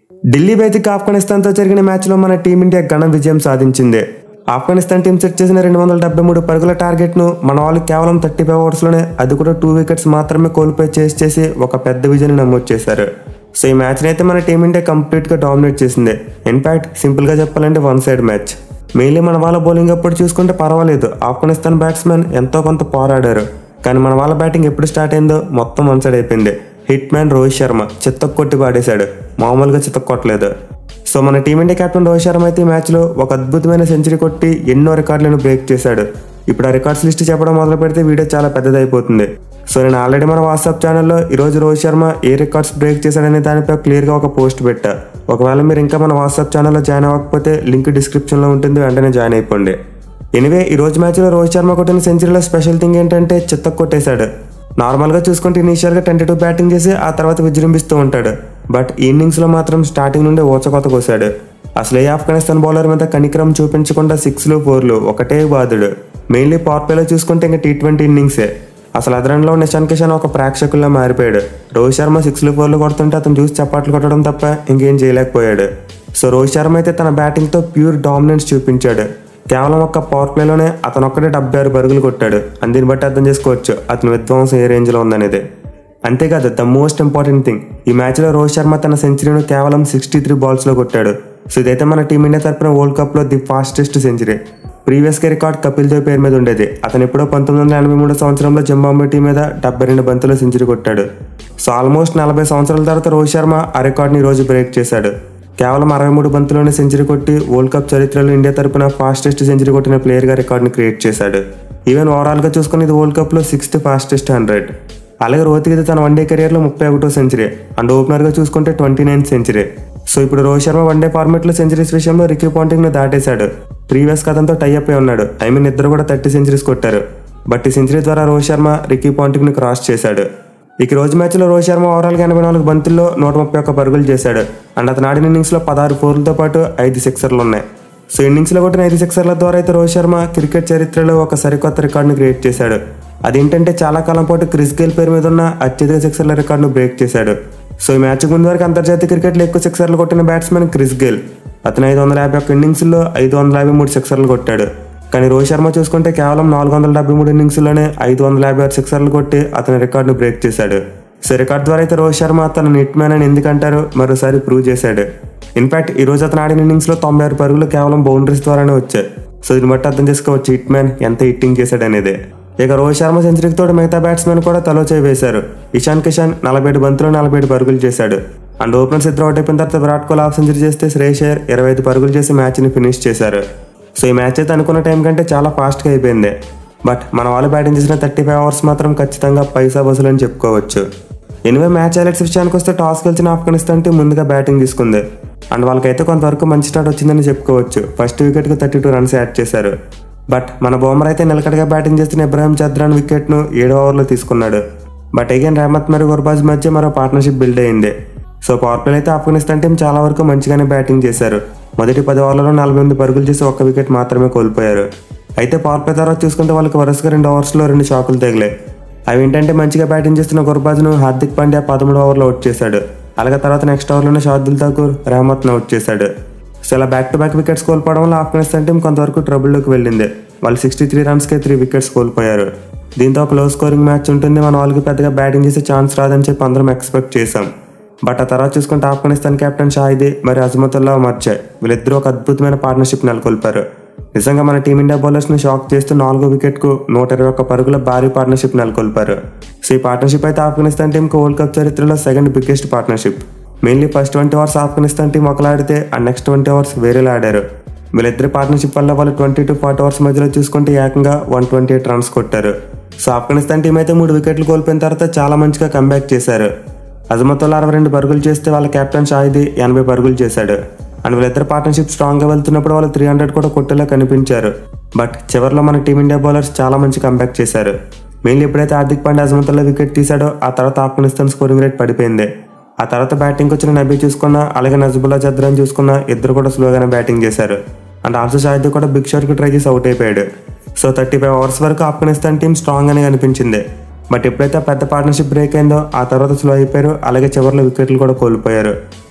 ఢిల్లీ వేదిక ఆఫ్ఘనిస్తాన్తో జరిగిన మ్యాచ్లో మన టీమిండియా ఘన విజయం సాధించింది ఆఫ్ఘనిస్తాన్ టీం సెట్ చేసిన రెండు వందల డెబ్బై మూడు పరుగుల టార్గెట్ను మన వాళ్ళు కేవలం థర్టీ ఫైవ్ ఓవర్స్లోనే అది కూడా టూ వికెట్స్ మాత్రమే కోల్పోయి చేసి చేసి ఒక పెద్ద విజయం నమోదు చేశారు సో ఈ మ్యాచ్ని అయితే మన టీమిండియా కంప్లీట్గా డామినేట్ చేసింది ఇన్ఫాక్ట్ సింపుల్గా చెప్పాలంటే వన్ సైడ్ మ్యాచ్ మెయిన్లీ మన వాళ్ళ బౌలింగ్ అప్పుడు చూసుకుంటే పర్వాలేదు ఆఫ్ఘనిస్తాన్ బ్యాట్స్మెన్ ఎంతో కొంత పోరాడారు కానీ మన వాళ్ళ బ్యాటింగ్ ఎప్పుడు స్టార్ట్ అయిందో మొత్తం వన్ సైడ్ అయిపోయింది హిట్ మ్యాన్ రోహిత్ శర్మ చిత్తకు కొట్టి పాడేశాడు మామూలుగా చిత్తకు కొట్టలేదు సో మన టీమిండియా కెప్టెన్ రోహిత్ శర్మ అయితే ఈ మ్యాచ్లో ఒక అద్భుతమైన సెంచరీ కొట్టి ఎన్నో రికార్డులను బ్రేక్ చేశాడు ఇప్పుడు ఆ రికార్డ్స్ లిస్ట్ చెప్పడం మొదలు పెడితే వీడియో చాలా పెద్దదైపోతుంది సో నేను ఆల్రెడీ మన వాట్సాప్ ఛానల్లో ఈరోజు రోహిత్ శర్మ ఏ రికార్డ్స్ బ్రేక్ చేశాడనే దానిపై క్లియర్గా ఒక పోస్ట్ పెట్టా ఒకవేళ మీరు ఇంకా మన వాట్సాప్ ఛానల్లో జాయిన్ అవ్వకపోతే లింక్ డిస్క్రిప్షన్లో ఉంటుంది వెంటనే జాయిన్ అయిపోండి ఎనివే ఈ రోజు మ్యాచ్లో రోహిత్ శర్మ కొట్టిన సెంచరీలో స్పెషల్ థింగ్ ఏంటంటే చిత్తకు కొట్టేశాడు నార్మల్గా చూసుకుంటే ఇనీషియల్గా ట్వంటీ టూ బ్యాటింగ్ చేసి ఆ తర్వాత విజృంభిస్తూ ఉంటాడు బట్ ఈ ఇన్నింగ్స్లో మాత్రం స్టార్టింగ్ నుండి ఓచకొత కోసాడు అసలు ఏ ఆఫ్ఘనిస్తాన్ బౌలర్ మీద కనికరం చూపించకుండా సిక్స్లు ఫోర్లు ఒకటే బాధుడు మెయిన్లీ పవర్ ప్లేలో చూసుకుంటే ఇంకా టీ ట్వంటీ ఇన్నింగ్సే అసలు అదనంలో నిషాన్ కిషాన్ ఒక ప్రేక్షకుల్లో మారిపోయాడు రోహిత్ శర్మ సిక్స్లు ఫోర్లు కొడుతుంటే అతను చూసి చప్పట్లు కొట్టడం తప్ప ఇంకేం చేయలేకపోయాడు సో రోహిత్ శర్మ అయితే తన బ్యాటింగ్తో ప్యూర్ డామినెన్స్ చూపించాడు కేవలం ఒక్క పవర్ ప్లేలోనే అతను ఒక్కడే డెబ్బై ఆరు పరుగులు కొట్టాడు అందుని బట్టి అర్థం చేసుకోవచ్చు అతని విధ్వంసం ఏ రేంజ్లో ఉందనేది అంతేకాదు ద మోస్ట్ ఇంపార్టెంట్ థింగ్ ఈ మ్యాచ్లో రోహిత్ శర్మ తన సెంచరీను కేవలం సిక్స్టీ త్రీ బాల్స్లో కొట్టాడు సో ఇదైతే మన టీమిండియా తరపున వరల్డ్ కప్లో ది ఫాస్టెస్ట్ సెంచరీ ప్రీవియస్గా రికార్డ్ కపిల్ దేవ్ పేరు మీద ఉండేది అతను ఎప్పుడో పంతొమ్మిది వందల ఎనభై మూడో సంవత్సరంలో జింబాంబే టీం మీద డెబ్బై రెండు బంతుల్లో సెంచరీ కొట్టాడు సో ఆల్మోస్ట్ నలభై సంవత్సరాల తర్వాత రోహిత్ శర్మ ఆ రికార్డ్ని ఈ రోజు బ్రేక్ చేశాడు కేవలం అరవై మూడు బంతుల్లోనే సెంచరీ కొట్టి వరల్డ్ కప్ చరిత్రలో ఇండియా తరపున ఫాస్టెస్ట్ సెంచరీ కొట్టిన ప్లేయర్గా రికార్డుని క్రియేట్ చేశాడు ఈవెన్ ఓవరాల్గా చూసుకుని ఇది వరల్డ్ కప్లో సిక్స్త్ ఫాస్టెస్ట్ హండ్రెడ్ అలాగే రోహిత్ ఇది తన వన్డే కెరియర్లో ముప్పై ఒకటో సెంచరీ అండ్ ఓపెనర్గా చూసుకుంటే ట్వంటీ నైన్ సెంచరీ సో ఇప్పుడు రోహిత్ శర్మ వన్డే ఫార్మాట్లో సెంచరీస్ విషయంలో రికీ పాంటింగ్ను దాటేశాడు ప్రీవియస్ కథంతో టైఅప్ అయి ఉన్నాడు ఐ మీన్ ఇద్దరు కూడా థర్టీ సెంచరీస్ కొట్టారు బట్ ఈ సెంచరీ ద్వారా రోహిత్ శర్మ రికీ పాంటింగ్ని క్రాస్ చేశాడు ఇక రోజు మ్యాచ్లో రోహిత్ శర్మ ఓవరాల్గా ఎనభై నాలుగు బంతుల్లో నూట ముప్పై ఒక్క పరుగులు చేశాడు అండ్ అతను ఆడిన ఇన్నింగ్స్లో పదహారు ఫోర్లతో పాటు ఐదు సిక్సర్లు ఉన్నాయి సో ఇన్నింగ్స్లో కొట్టిన ఐదు సిక్సర్ల ద్వారా అయితే రోహిత్ శర్మ క్రికెట్ చరిత్రలో ఒక సరికొత్త రికార్డును క్రియేట్ చేశాడు అదేంటంటే చాలా కాలం పాటు క్రిస్ గేల్ పేరు మీద ఉన్న అత్యధిక సిక్సర్ల రికార్డును బ్రేక్ చేశాడు సో ఈ మ్యాచ్ ముందు వరకు అంతర్జాతీయ క్రికెట్లో ఎక్కువ సిక్సర్లు కొట్టిన బ్యాట్స్మెన్ క్రిస్ గేల్ అతను ఐదు వందల యాభై ఒక్క ఇన్నింగ్స్లో ఐదు వందల యాభై మూడు సిక్సర్లు కొట్టాడు కానీ రోహిత్ శర్మ చూసుకుంటే కేవలం నాలుగు వందల డెబ్బై మూడు ఇన్నింగ్స్లోనే ఐదు వందల యాభై ఆరు సిక్సర్లు కొట్టి అతని రికార్డును బ్రేక్ చేశాడు సో రికార్డ్ ద్వారా అయితే రోహిత్ శర్మ తన నెట్ మ్యాన్ అని ఎందుకంటారో మరోసారి ప్రూవ్ చేశాడు ఇన్ఫాక్ట్ ఈ రోజు అతను ఆడిన ఇన్నింగ్స్లో తొంభై ఆరు పరుగులు కేవలం బౌండరీస్ ద్వారానే వచ్చాయి సో దీన్ని బట్టి అర్థం చేసుకోవచ్చు హిట్ మ్యాన్ ఎంత హిట్టింగ్ చేశాడు అనేది ఇక రోహిత్ శర్మ సెంచరీకి తోడు మిగతా బ్యాట్స్మెన్ కూడా తలో చేయి వేశారు ఇషాన్ కిషాన్ నలభై ఏడు బంతులు నలభై ఏడు పరుగులు చేశాడు అండ్ ఓపెనర్స్ ఇద్దరు అవుట్ అయిపోయిన తర్వాత విరాట్ కోహ్లీ హాఫ్ సెంచరీ చేస్తే శ్రేయస్ అయ్యర్ ఇరవై ఐదు పరుగులు చేసి మ్యాచ్ని ఫినిష్ చేశారు సో ఈ మ్యాచ్ అయితే అనుకున్న టైం కంటే చాలా ఫాస్ట్గా అయిపోయింది బట్ మన వాళ్ళు బ్యాటింగ్ చేసిన థర్టీ ఫైవ్ అవర్స్ మాత్రం ఖచ్చితంగా పైసా వసూలు అని చెప్పుకోవచ్చు ఎనివే మ్యాచ్ హైలైట్స్ విషయానికి వస్తే టాస్ గెలిచిన ఆఫ్ఘనిస్తాన్ టీం ముందుగా బ్యాటింగ్ తీసుకుంది అండ్ వాళ్ళకైతే కొంతవరకు మంచి స్టార్ట్ వచ్చిందని చెప్పుకోవచ్చు ఫస్ట్ వికెట్కి థర్టీ టూ రన్స్ యాడ్ చేశారు బట్ మన బౌమర్ అయితే నిలకడగా బ్యాటింగ్ చేస్తున్న ఇబ్రాహిం చద్రాన్ వికెట్ను ఏడో ఓవర్లో తీసుకున్నాడు బట్ అగైన్ రహమత్ మరియు గుర్బాజ్ మధ్య మరో పార్ట్నర్షిప్ బిల్డ్ అయింది సో పవర్ ప్లే అయితే ఆఫ్ఘనిస్తాన్ టీం చాలా వరకు మంచిగానే బ్యాటింగ్ చేశారు మొదటి పది ఓవర్లలో నలభై ఎనిమిది పరుగులు చేసి ఒక్క వికెట్ మాత్రమే కోల్పోయారు అయితే పవర్ ప్లే తర్వాత చూసుకుంటే వాళ్ళకి వరుసగా రెండు ఓవర్స్లో రెండు షాకులు తగిలాయి అవి ఏంటంటే మంచిగా బ్యాటింగ్ చేస్తున్న గుర్బాజ్ను హార్దిక్ పాండ్యా పదమూడు ఓవర్లో అవుట్ చేశాడు అలాగే తర్వాత నెక్స్ట్ ఓవర్లోనే షార్దుల్ ఠాకూర్ రహమత్ను అవుట్ చేశాడు సో ఇలా బ్యాక్ టు బ్యాక్ వికెట్స్ కోల్పోవడం వల్ల ఆఫ్ఘనిస్తాన్ టీం కొంతవరకు ట్రబుల్లోకి వెళ్ళింది వాళ్ళు సిక్స్టీ త్రీ రన్స్కే త్రీ వికెట్స్ కోల్పోయారు దీంతో ఒక లో స్కోరింగ్ మ్యాచ్ ఉంటుంది మన వాళ్ళకి పెద్దగా బ్యాటింగ్ చేసే ఛాన్స్ రాదని చెప్పి అందరం ఎక్స్పెక్ట్ చేశాం బట్ ఆ తర్వాత చూసుకుంటే ఆఫ్ఘనిస్తాన్ కెప్టెన్ షాహిదీ మరి అజమతుల్లా మర్చాయ్ వీళ్ళిద్దరూ ఒక అద్భుతమైన పార్ట్నర్షిప్ నెలకొల్పారు నిజంగా మన టీమిండియా బౌలర్స్ని షాక్ చేస్తూ నాలుగో వికెట్కు నూట ఇరవై ఒక్క పరుగుల భారీ పార్ట్నర్షిప్ నెలకొల్పారు సో ఈ పార్ట్నర్షిప్ అయితే ఆఫ్ఘనిస్తాన్ టీంకి వరల్డ్ కప్ చరిత్రలో second biggest partnership mainly first twenty overs Afghanistan team ఒకలా ఆడితే అండ్ నెక్స్ట్ ట్వంటీ అవర్స్ వేరేలా ఆడారు వీళ్ళిద్దరి పార్ట్నర్షిప్ వల్ల వాళ్ళు ట్వంటీ టు ఫార్టీ అవర్స్ మధ్యలో చూసుకుంటే ఏకంగా వన్ ట్వంటీ ఎయిట్ రన్స్ కొట్టారు సో ఆఫ్ఘనిస్తాన్ టీం అయితే మూడు వికెట్లు కోల్పోయిన తర్వాత చాలా మంచిగా కంబ్యాక్ చేశారు అజమతుల్లా అరవై రెండు పరుగులు చేస్తే వాళ్ళ కెప్టెన్ షాహిదీ ఎనభై పరుగులు చేశాడు అండ్ వీళ్ళిద్దరు పార్ట్నర్షిప్ స్ట్రాంగ్గా వెళ్తున్నప్పుడు వాళ్ళు త్రీ హండ్రెడ్ కూడా కొట్టేలా కనిపించారు బట్ చివరిలో మన టీమిండియా బౌలర్స్ చాలా మంచి కంబ్యాక్ చేశారు మెయిన్లీ ఎప్పుడైతే హార్దిక్ పాండ్యా అజమతుల్లా వికెట్ తీశాడో ఆ తర్వాత ఆఫ్ఘనిస్తాన్ స్కోరింగ్ రేట్ పడిపోయింది ఆ తర్వాత బ్యాటింగ్ వచ్చిన నబీ చూసుకున్నా అలాగే నజబుల్లా చద్రాన్ చూసుకున్నా ఇద్దరు కూడా స్లోగానే బ్యాటింగ్ చేశారు అండ్ ఆల్సో షాహిద్ కూడా బిగ్ షాట్కి ట్రై చేసి అవుట్ అయిపోయాడు సో థర్టీ ఫైవ్ అవర్స్ వరకు ఆఫ్ఘనిస్తాన్ టీం స్ట్రాంగ్ అని కనిపించింది బట్ ఎప్పుడైతే ఆ పెద్ద పార్ట్నర్షిప్ బ్రేక్ అయిందో ఆ తర్వాత స్లో అయిపోయారు అలాగే చివరిలో వికెట్లు కూడా కోల్పోయారు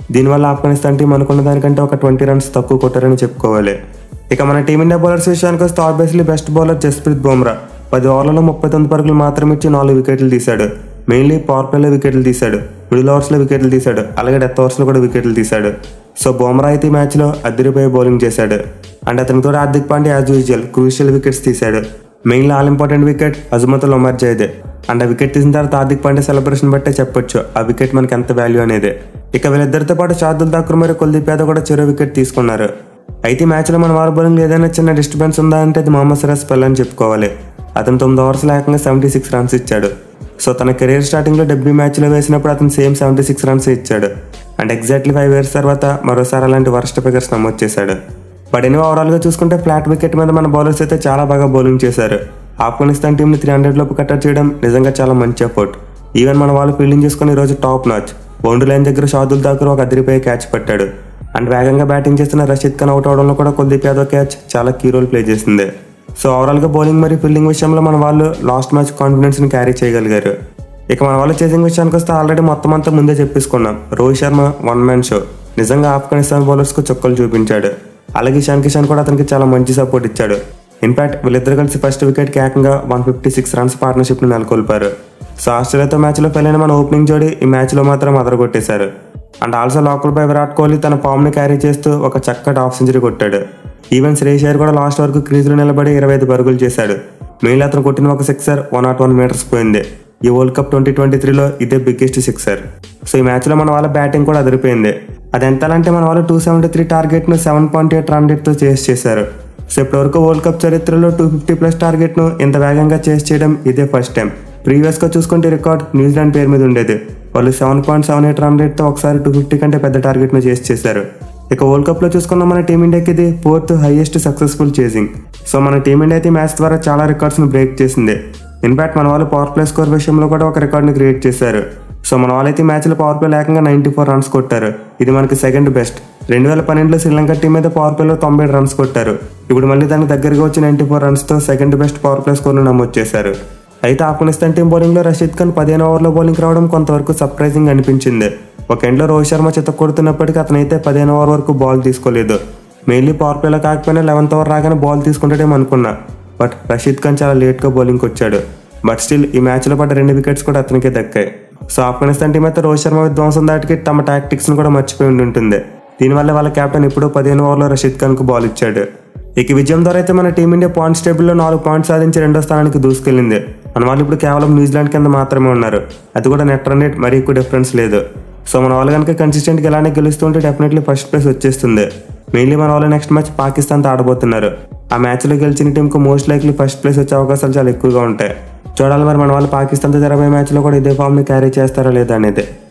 దీనివల్ల ఆఫ్ఘనిస్తాన్ టీం అనుకున్న దానికంటే ఒక ట్వంటీ రన్స్ తక్కువ కొట్టారని చెప్పుకోవాలి ఇక మన టీమిండియా బౌలర్స్ విషయానికి వస్తే obviously best bowler Jasprit Bumrah పది ఓవర్లలో ముప్పై తొమ్మిది పరుగులు మాత్రమే ఇచ్చి నాలుగు వికెట్లు తీశాడు మెయిన్లీ పవర్ ప్లేలో వికెట్లు తీశాడు మిడిల్ ఓవర్స్లో వికెట్లు తీశాడు అలాగే డెత్ ఓవర్స్లో కూడా వికెట్లు తీశాడు సో బుమ్రా అయితే ఈ మ్యాచ్లో అద్దరిపోయి బౌలింగ్ చేశాడు అండ్ అతనితో Hardik Pandey as usual crucial wickets తీశాడు mainly all important wicket Azmatullah Omar జైదే అండ్ ఆ వికెట్ తీసిన తర్వాత హార్దిక్ పాండే సెలబ్రేషన్ బట్టే చెప్పొచ్చు ఆ వికెట్ మనకి ఎంత వాల్యూ అనేది ఇక వీళ్ళిద్దరితో పాటు షార్దుల్ ఠాకూర్ మరియు కుల్దీప్ యాదవ్ కూడా చెరో వికెట్ తీసుకున్నారు అయితే ఈ మ్యాచ్లో మన వారి బౌలింగ్ ఏదైనా చిన్న డిస్టర్బెన్స్ ఉందా అంటే అది మొహమ్మద్ సిరాజ్ స్పెల్ అని చెప్పుకోవాలి అతను తొమ్మిది ఓవర్స్ లేకుండా సెవెంటీ సిక్స్ రన్స్ ఇచ్చాడు సో తన కెరీర్ స్టార్టింగ్లో డెబ్బై మ్యాచ్లో వేసినప్పుడు అతను సేమ్ సెవెంటీ సిక్స్ రన్స్ ఇచ్చాడు అండ్ ఎగ్జాక్ట్లీ ఫైవ్ ఇయర్స్ తర్వాత మరోసారి అలాంటి వరస్ట్ ఫిగర్స్ నమోదు చేశాడు బట్ ఎనీ ఓవరాల్గా చూసుకుంటే ఫ్లాట్ వికెట్ మీద మన బౌలర్స్ అయితే చాలా బాగా బౌలింగ్ చేశారు ఆఫ్ఘనిస్తాన్ టీంని త్రీ హండ్రెడ్ లోపు కట్టడి చేయడం నిజంగా చాలా మంచి ఎఫర్ట్ ఈవెన్ మన వాళ్ళు ఫీల్డింగ్ చేసుకుని ఈరోజు టాప్ మ్యాచ్ బౌండరీ లైన్ దగ్గర షాదుల్ ఠాకూర్ ఒక అదిరిపోయి క్యాచ్ పట్టాడు అండ్ వేగంగా బ్యాటింగ్ చేస్తున్న రషీద్ ఖాన్ అవుట్ అవడంలో కూడా కుల్దీప్ యాదవ్ క్యాచ్ చాలా కీ రోల్ ప్లే చేసింది సో ఓవరాల్గా బౌలింగ్ మరియు ఫీల్డింగ్ విషయంలో మన వాళ్ళు లాస్ట్ మ్యాచ్ కాన్ఫిడెన్స్ని క్యారీ చేయగలిగారు ఇక మన వాళ్ళ చేసింగ్ విషయానికి వస్తే ఆల్రెడీ మొత్తం అంతా ముందే చెప్పేసుకున్నాం Rohit Sharma one man show నిజంగా ఆఫ్ఘనిస్తాన్ బౌలర్స్కు చుక్కలు చూపించాడు అలాగే ఇషాన్ కిషాన్ కూడా అతనికి చాలా మంచి సపోర్ట్ ఇచ్చాడు ఇన్ఫాక్ట్ వీళ్ళిద్దరు కలిసి ఫస్ట్ వికెట్కి ఏకంగా వన్ ఫిఫ్టీ సిక్స్ రన్స్ పార్ట్నర్షిప్ని నెలకొల్పారు సో ఆస్ట్రేలియాతో మ్యాచ్లో ఫెయిల్ అయిన మన ఓపెనింగ్ జోడీ ఈ మ్యాచ్లో మాత్రం అదరగొట్టేశారు అండ్ ఆల్సో లోకల్ పై విరాట్ కోహ్లీ తన ఫామ్ని క్యారీ చేస్తూ ఒక చక్కటి హాఫ్ సెంచరీ కొట్టాడు ఈవెన్ శ్రేయస్ అయ్యర్ కూడా లాస్ట్ వరకు క్రీజ్లో నిలబడి ఇరవై ఐదు పరుగులు చేశాడు మెయిన్ అతను కొట్టిన ఒక sixer one not one meters పోయింది ఈ వరల్డ్ కప్ ట్వంటీ ట్వంటీ త్రీలో ఇదే బిగ్గెస్ట్ సిక్సర్ సో ఈ మ్యాచ్లో మన వాళ్ళ బ్యాటింగ్ కూడా అదిరిపోయింది అది ఎంతలంటే మన వాళ్ళు టూ సెవెంటీ త్రీ టార్గెట్ను సెవెన్ పాయింట్ ఎయిట్ రన్ రేట్తో చేస్ చేశారు సో ఇప్పటివరకు వరల్డ్ కప్ చరిత్రలో టూ ఫిఫ్టీ ప్లస్ టార్గెట్ను ఇంత వేగంగా చేస్ చేయడం ఇదే ఫస్ట్ టైం ప్రీవియస్గా చూసుకుంటే రికార్డ్ న్యూజిలాండ్ పేరు మీద ఉండేది వాళ్ళు seven point seven eight run రేట్తో ఒకసారి టూ ఫిఫ్టీ కంటే పెద్ద టార్గెట్ను చేసి చేశారు ఇక వరల్డ్ కప్లో చూసుకున్న మన టీమిండియాకి ఇది fourth highest successful chasing so మన టీమిండియా అయితే ఈ మ్యాచ్ ద్వారా చాలా రికార్డ్స్ని బ్రేక్ చేసింది ఇన్ఫాక్ట్ మన వాళ్ళు పవర్ ప్లే స్కోర్ విషయంలో కూడా ఒక రికార్డ్ని క్రియేట్ చేశారు సో మన వాళ్ళైతే ఈ మ్యాచ్లో పవర్ ప్లే లేకుండా నైంటీ ఫోర్ రన్స్ కొట్టారు ఇది మనకి సెకండ్ బెస్ట్ రెండు వేల పన్నెండులో శ్రీలంక టీం మీద పవర్ ప్లేలో తొంభై రన్స్ కొట్టారు ఇప్పుడు మళ్ళీ దానికి దగ్గరగా వచ్చి నైంటీ ఫోర్ రన్స్తో సెకండ్ బెస్ట్ పవర్ ప్లే స్కోర్ను నమోదు చేశారు అయితే ఆఫ్ఘనిస్తాన్ టీం బౌలింగ్లో రషీద్ ఖాన్ పదిహేను ఓవర్లో బౌలింగ్ రావడం కొంతవరకు సర్ప్రైజింగ్ అనిపించింది ఒక ఎండ్లో రోహిత్ శర్మ చిత్త కొడుతున్నప్పటికీ అతనైతే పదిహేను ఓవర్ వరకు బాల్ తీసుకోలేదు మెయిన్లీ పవర్ ప్లేలో కాకపోయినా లెవెన్త్ ఓవర్ రాగానే బాల్ తీసుకుంటాడేమో అనుకున్నా బట్ రషీద్ ఖాన్ చాలా లేట్గా బౌలింగ్కి వచ్చాడు బట్ స్టిల్ ఈ మ్యాచ్లో పడ్డ రెండు వికెట్స్ కూడా అతనికే దక్కాయి సో ఆఫ్ఘనిస్తాన్ టీం అయితే రోహిత్ శర్మ విధ్వంసం దాటికి తమ టాక్టిక్స్ని కూడా మర్చిపోయి ఉండి ఉంటుంది దీనివల్ల వాళ్ళ కెప్టెన్ ఇప్పుడు పదిహేను ఓవర్లో రషీద్ ఖాన్కు బాల్ ఇచ్చాడు ఇక విజయం ద్వారా అయితే మన టీమిండియా పాయింట్స్ టేబుల్లో నాలుగు పాయింట్స్ సాధించి రెండో స్థానానికి దూసుకెళ్ళింది మన వాళ్ళు ఇప్పుడు కేవలం న్యూజిలాండ్ కింద మాత్రమే ఉన్నారు అది కూడా నెట్ రన్ రేట్ మరీ ఎక్కువ డిఫరెన్స్ లేదు సో మన వాళ్ళు కనుక కన్సిస్టెంట్గా ఇలానే గెలుస్తుంటే డెఫినెట్లీ ఫస్ట్ ప్లేస్ వచ్చేస్తుంది మెయిన్లీ మన వాళ్ళు నెక్స్ట్ మ్యాచ్ పాకిస్తాన్తో ఆడబోతున్నారు ఆ మ్యాచ్లో గెలిచిన టీంకు మోస్ట్ లైక్లీ ఫస్ట్ ప్లేస్ వచ్చే అవకాశాలు చాలా ఎక్కువగా ఉంటాయి చూడాలి మరి మన వాళ్ళు పాకిస్తాన్తో జరగబోయే మ్యాచ్లో కూడా ఇదే ఫామ్ని క్యారీ చేస్తారా లేదా అనేది